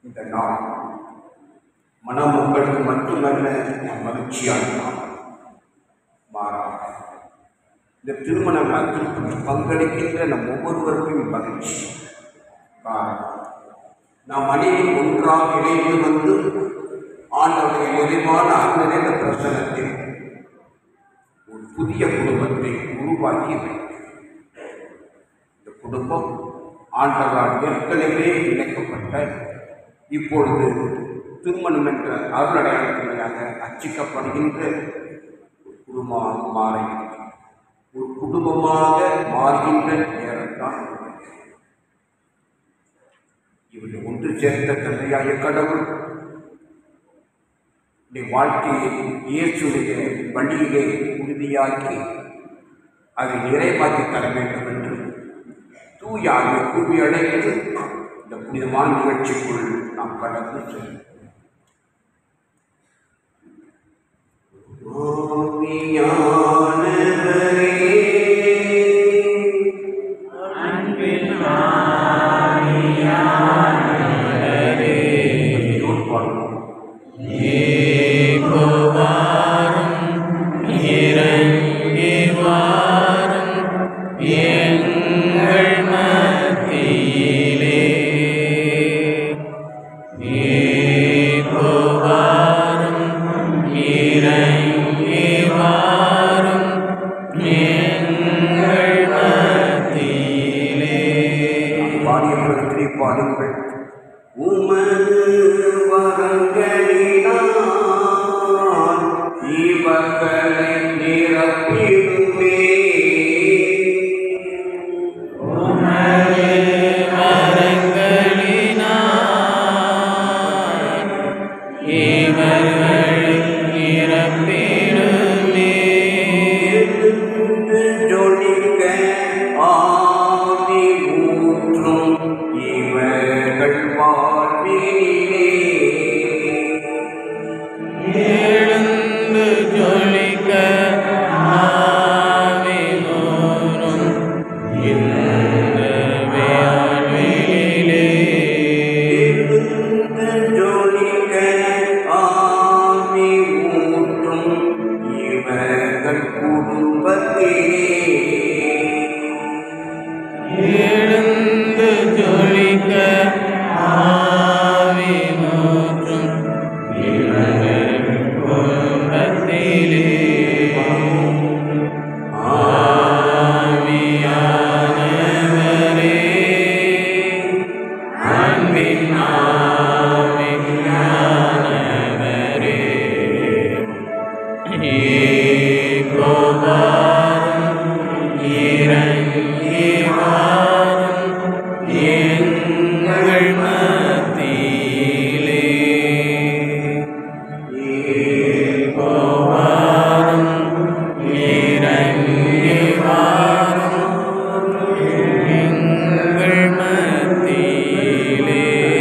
இந்த நாள் மணமக்களுக்கு மட்டுமல்ல மகிழ்ச்சியான நாள் மாறாக இந்த திருமண நாட்டில் பங்கெடுக்கின்ற நம் ஒவ்வொருவருக்கும் மகிழ்ச்சி காரணம் நாம் அனைவரும் ஒன்றாக இணைந்து வந்து ஆண்டவருடைய நிறைவான அன்பின் பிரசனத்தில் ஒரு புதிய குடும்பத்தை உருவாக்கி வைக்கிறோம் இந்த குடும்பம் ஆண்டவரால் ஏற்கனவே இணைக்கப்பட்ட இப்பொழுது திருமணம் என்ற அருளடையாளத்தினாக அச்சிக்கப்படுகின்ற ஒரு குடும்பமாக மாற இருக்கிறது. ஒரு குடும்பமாக மாறுகின்ற நேரம்தான் இது. இவரை ஒன்று சேர்த்த தந்தையாய கடவுள் உடைய வாழ்க்கையை இயேசுடைய வழியிலே உறுதியாக்கி அதை நிறைவாக்கி தர வேண்டும் என்று தூயாவை கூவி அழைத்து இந்த புனிதமான நிகழ்ச்சிக்குள் நாம் கடந்து செல்வோம் ஆவியானவரே, இதோடு பாடுவோம். இறங்கி வாரும் எங்கள் மத்தியிலே ஏகோவாரும் இறங்கி வாரும் எங்கள் மத்தியிலே பாடிய பிரதிரை பாடுங்கள் உமது வரங்களினால் இவர்களை நிரப்பிடுமே உமது வரங்களினால் இவர்கள் இறப்பிடுமே எழுந்து ஜொலிக்க ஆவி ஊற்றும் இவர்கள் வாழ்வினிலே எழுந்து ஜொலிக்க ஆவி ஊறும் இந்த வாழ்விலே எழுந்து ஜொலிக்க ஆவி ஊற்றும் இவர்கள் குடும்பத்திலே எழுந்து ஜொலிக்க ஆவி ஊற்றும் இவர்கள் குடும்பத்திலே ஆவியானவரே அன்பின் ஆவியானவரே ஏகோவாரும் இறங்கி வாரும் எங்கள் மத்தியிலே ஏகோவாரும் இறங்கி வாரும் எங்கள் மத்தியிலே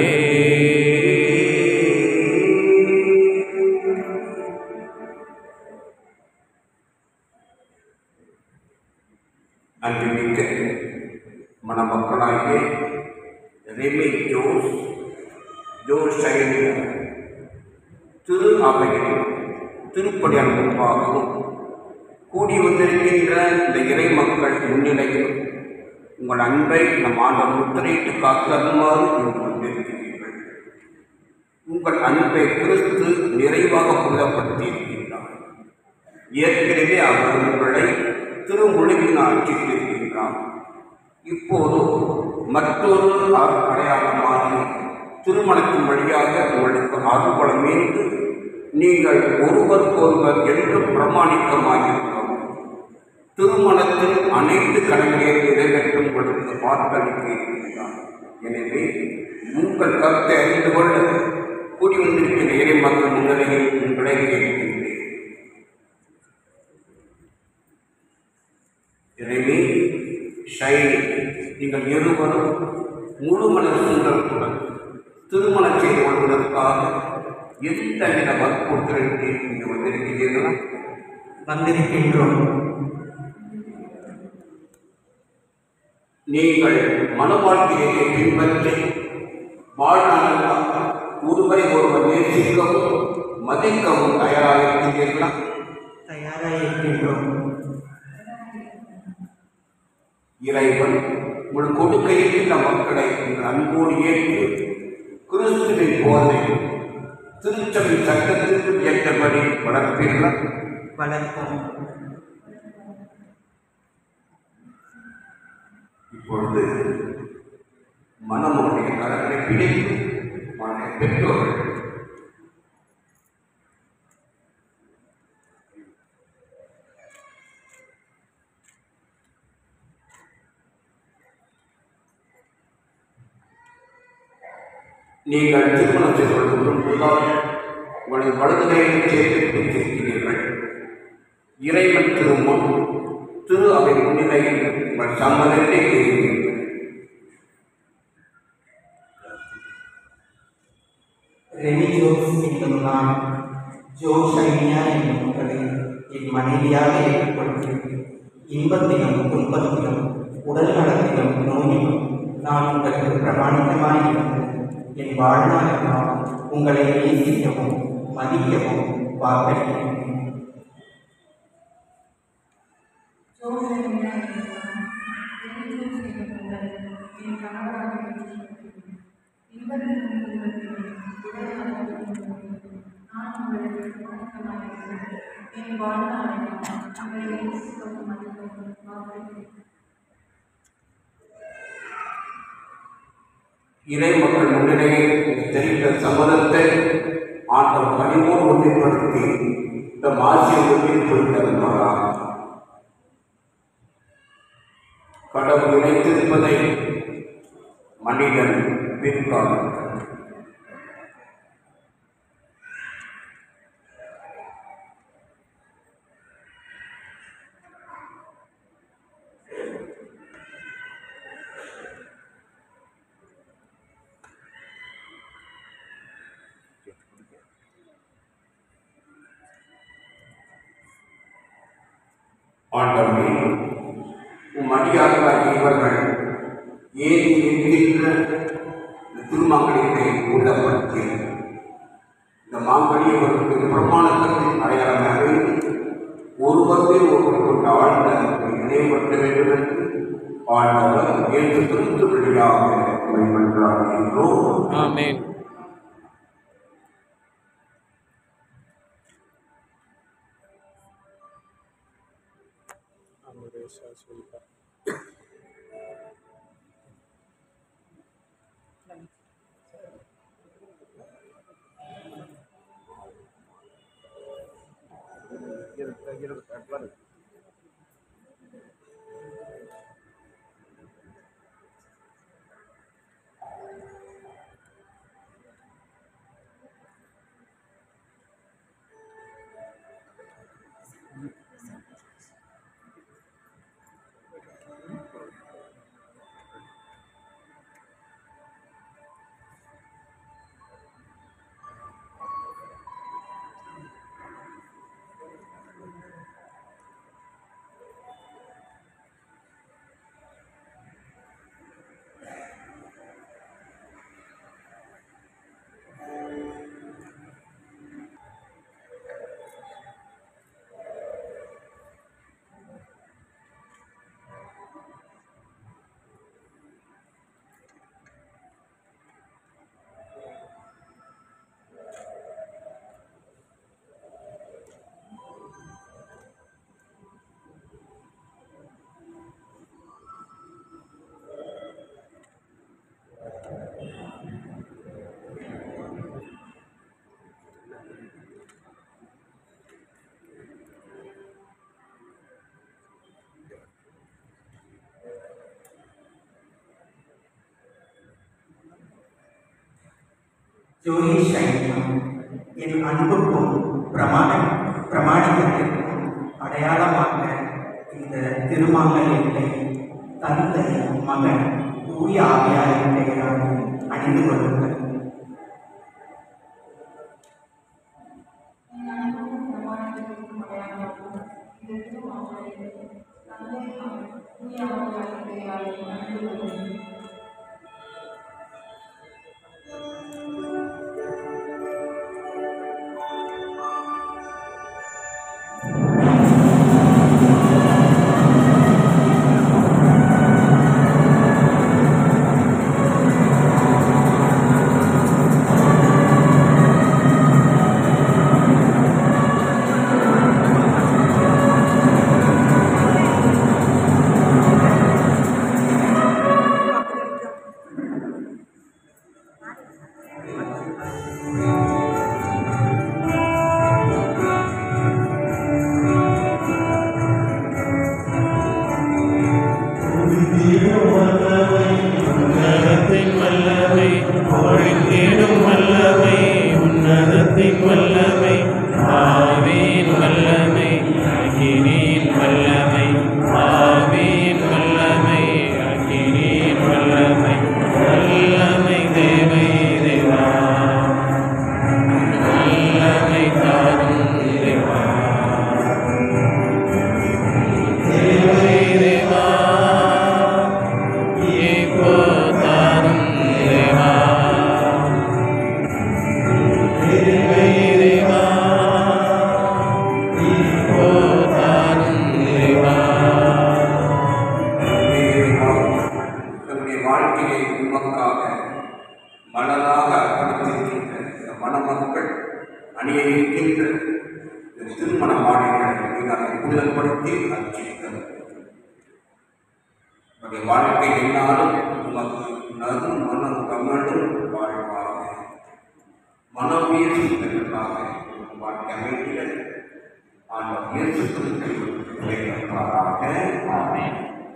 அன்புமிக்க மணமக்களாகிய ரெமி ஜோஸ் ஜோஸ் சைனியர் திரு அவையில் திருப்படியால் முன்பாகவும் கூடி வந்திருக்கின்ற இந்த இறை மக்கள் முன்னிலையில் உங்கள் அன்பை நம் ஆண்டவர் முத்திரையிட்டு காத்தருமாறு இன்று வந்திருக்கிறீர்கள் உங்கள் அன்பை கிறிஸ்து நிறைவாக புனிதப்படுத்தியிருக்கின்றார் ஏற்கனவே அவர் உங்களை திருமொழியினால் அச்சிட்டிருக்கின்றார் இப்போது மற்றொரு அ- அடையாளமாக திருமணத்தின் வழியாக உங்களுக்கு அருள்பலம் மீண்டு நீங்கள் ஒருவருக்கொருவர் என்று பிரமாணிக்கமாயிருக்கிறோம் திருமணத்தில் அனைத்து கடமைகளை நிறைவேற்றும் உங்களுக்கு வாக்களிக்க இருக்கின்றார் எனவே உங்கள் கருத்தை அறிந்து கொள்ள கூடி வந்திருக்கிற இறை மக்கள் முன்னிலையில் உங்களை கேட்கின்றேன் எனவே ஷைனி நீங்கள் இருவரும் முழு மன சுந்தரத்துடன் திருமணம் செய்து கொள்வதற்காக எந்தவித வற்புறுத்தலுக்கு இங்கு வந்திருக்கிறீர்களா வந்திருக்கின்றோம் நீங்கள் மன வாழ்க்கையை பின்பற்றி வாழ்நாளெல்லாம் ஒருவரை ஒருவர் நேசிக்கவும் மதிக்கவும் தயாராக இருக்கின்றீர்களா தயாராக இருக்கின்றோம் இறைவன் உங்கள் கொடுக்கையில் மக்களை உங்கள் அன்போடு ஏற்று கிறிஸ்துவின் போதை திருச்சபை சட்டத்திற்கு ஏற்றபடி வளர்ப்பீர்களா வளர்ப்போம் இப்பொழுது மனமுடைய கரங்களை பிடித்து அவனுடைய பெற்றோர்கள் நீங்கள் திருமணம் செய்து கொள்வதற்கு முன்பாக உங்களது வலதுகையில் சேர்த்து பிடித்திருக்கிறீர்கள் இறைவன் திருமுன் திரு அவை முன்னிலையில் உங்கள் சம்மதத்தை கேட்கிறீர்கள் ரெமி ஜோஸ் என்னும் நான் ஜோ ஷைனியா என்னும் உங்களை என் மனைவியாக ஏற்றுக்கொள்கிறேன் இன்பத்திலும் துன்பத்திலும் உடல் நலத்திலும் நோயிலும் நான் உங்களுக்கு பிரமாணிக்கமாய் இருந்து என் வாழ்நாளெல்லாம் உங்களை நேசிக்கவும் மதிக்கவும் வாக்களிக்கிறேன் இறை மக்கள் முன்னிலையில் தெரிந்த சம்மதத்தை ஆண்டவர் பணிவோடு உறுதிப்படுத்தி இந்த மாசியை உறுதிப்படுத்திருந்தாரா கடவுள் இணைத்திருப்பதை மனிதன் பின்காணும் ஆண்டவரே உம் அடியார்களாகிய இவர்கள் ஏன் என்கின்ற இந்த திருமாங்கலியத்தை உள்ளப்படுத்தி இந்த மாங்கலியவர்களுக்கு பிரமாணத்தின் அடையாளமாக ஒருவரே ஒருவர் கொண்ட ஆழ்ந்த நினைவுபடுத்த வேண்டும் என்று ஆண்டவர் ஏற்று திருத்து வழியாக வழிபட்டாகின்றோம் ஆமென் ஜோதி சைன்யம் என் அன்புக்கும் பிரமாண பிரமாணிக்கத்திற்கும் அடையாளமாக இந்த திருமாங்கல்யத்தை தந்தை மகன் தூய ஆவியாரின் பெயரால் அணிந்து கொள்ளுங்கள் தனதாக அர்ப்பணித்திருக்கின்ற இந்த மணமக்கள் அணிய இருக்கின்ற இந்த திருமண மாலைகளை நீங்கள் அதை புனிதப்படுத்தி அர்ச்சித்தது உங்களுடைய வாழ்க்கை என்னாலும் உமக்கு நரும் மனம் கமழும் வாழ்வாக மனம் வீசுகிறதாக வாழ்க்கை அமைக்கிற ஆண்டவர் இயேசு கிறிஸ்துவின் ஆமென்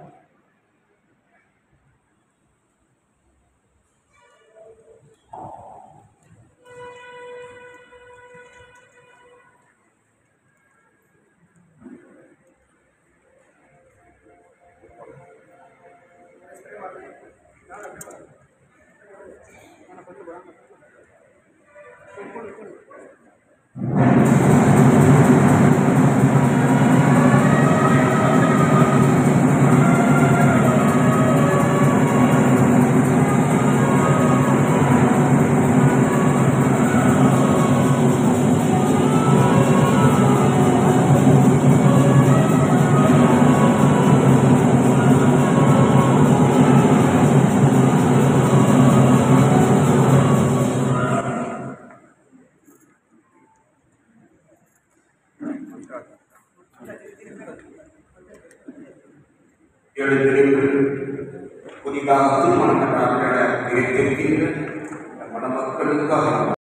எழுந்திருந்து புதிதாக திருமணம் கட்டார்கள் கிடைத்திருக்கின்ற மணமக்களுக்காக